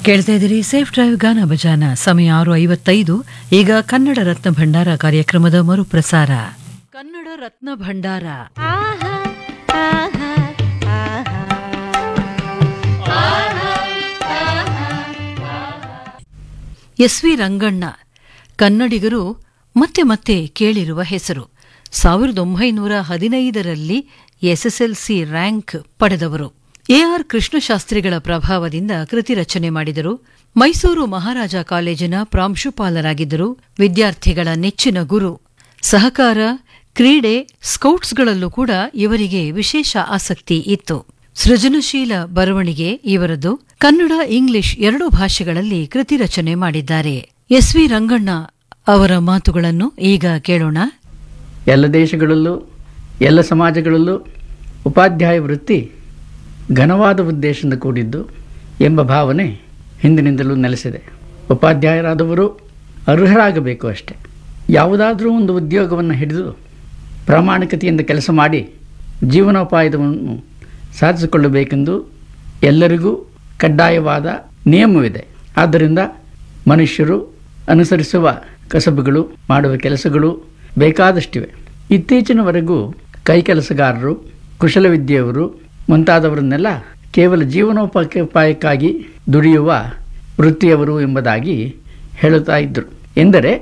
ಕೇಳ್ತಾ ಇದ್ದೀರಿ safe drive ಗಾನ ಭಜಾನ ಸಮಯ ಆರು ಐವತ್ತೈದು ಈಗ ಕನ್ನಡ ರತ್ನ ಭಂಡಾರ ಕಾರ್ಯಕ್ರಮದ ಮರುಪ್ರಸಾರ ಕನ್ನಡ ರತ್ನ ಭಂಡಾರ ಆಹಾ ಆಹಾ ಆಹಾ ಎಸ್ ವಿ ರಂಗಣ್ಣ ಕನ್ನಡಿಗರು ಮತ್ತೆ ಮತ್ತೆ ಕೇಳಿರುವ ಹೆಸರು ಸಾವಿರದ ಒಂಬೈನೂರ ಹದಿನೈದರಲ್ಲಿ ಎಸ್ಎಸ್ಎಲ್ಸಿ ರ್ಯಾಂಕ್ ಪಡೆದವರು ಎಆರ್ ಕೃಷ್ಣಶಾಸ್ತ್ರಿಗಳ ಪ್ರಭಾವದಿಂದ ಕೃತಿ ರಚನೆ ಮಾಡಿದರು ಮೈಸೂರು ಮಹಾರಾಜ ಕಾಲೇಜಿನ ಪ್ರಾಂಶುಪಾಲರಾಗಿದ್ದರು ವಿದ್ಯಾರ್ಥಿಗಳ ನೆಚ್ಚಿನ ಗುರು ಸಹಕಾರ ಕ್ರೀಡೆ ಸ್ಕೌಟ್ಸ್ಗಳಲ್ಲೂ ಕೂಡ ಇವರಿಗೆ ವಿಶೇಷ ಆಸಕ್ತಿ ಇತ್ತು ಸೃಜನಶೀಲ ಬರವಣಿಗೆ ಇವರದು ಕನ್ನಡ ಇಂಗ್ಲಿಷ್ ಎರಡೂ ಭಾಷೆಗಳಲ್ಲಿ ಕೃತಿ ರಚನೆ ಮಾಡಿದ್ದಾರೆ ಎಸ್ ವಿ ರಂಗಣ್ಣ ಅವರ ಮಾತುಗಳನ್ನು ಈಗ ಕೇಳೋಣ ಎಲ್ಲ ದೇಶಗಳಲ್ಲೂ ಎಲ್ಲ ಸಮಾಜಗಳಲ್ಲೂ ಉಪಾಧ್ಯಾಯ ವೃತ್ತಿ ಘನವಾದ ಉದ್ದೇಶದಿಂದ ಕೂಡಿದ್ದು ಎಂಬ ಭಾವನೆ ಹಿಂದಿನಿಂದಲೂ ನೆಲೆಸಿದೆ ಉಪಾಧ್ಯಾಯರಾದವರು ಅರ್ಹರಾಗಬೇಕು ಅಷ್ಟೆ ಯಾವುದಾದರೂ ಒಂದು ಉದ್ಯೋಗವನ್ನು ಹಿಡಿದು ಪ್ರಾಮಾಣಿಕತೆಯಿಂದ ಕೆಲಸ ಮಾಡಿ ಜೀವನೋಪಾಯವನ್ನು ಸಾಧಿಸಿಕೊಳ್ಳಬೇಕೆಂದು ಎಲ್ಲರಿಗೂ ಕಡ್ಡಾಯವಾದ ನಿಯಮವಿದೆ ಆದ್ದರಿಂದ ಮನುಷ್ಯರು ಅನುಸರಿಸುವ ಕಸಬುಗಳು ಮಾಡುವ ಕೆಲಸಗಳು ಬೇಕಾದಷ್ಟಿವೆ ಇತ್ತೀಚಿನವರೆಗೂ ಕೈಕೆಲಸಗಾರರು ಕುಶಲವಿದ್ಯೆಯವರು ಮುಂತಾದವರನ್ನೆಲ್ಲ ಕೇವಲ ಜೀವನೋಪಾಯಕ್ಕಾಗಿ ದುಡಿಯುವ ವೃತ್ತಿಯವರು ಎಂಬುದಾಗಿ ಹೇಳುತ್ತಾ ಇದ್ದರು ಎಂದರೆ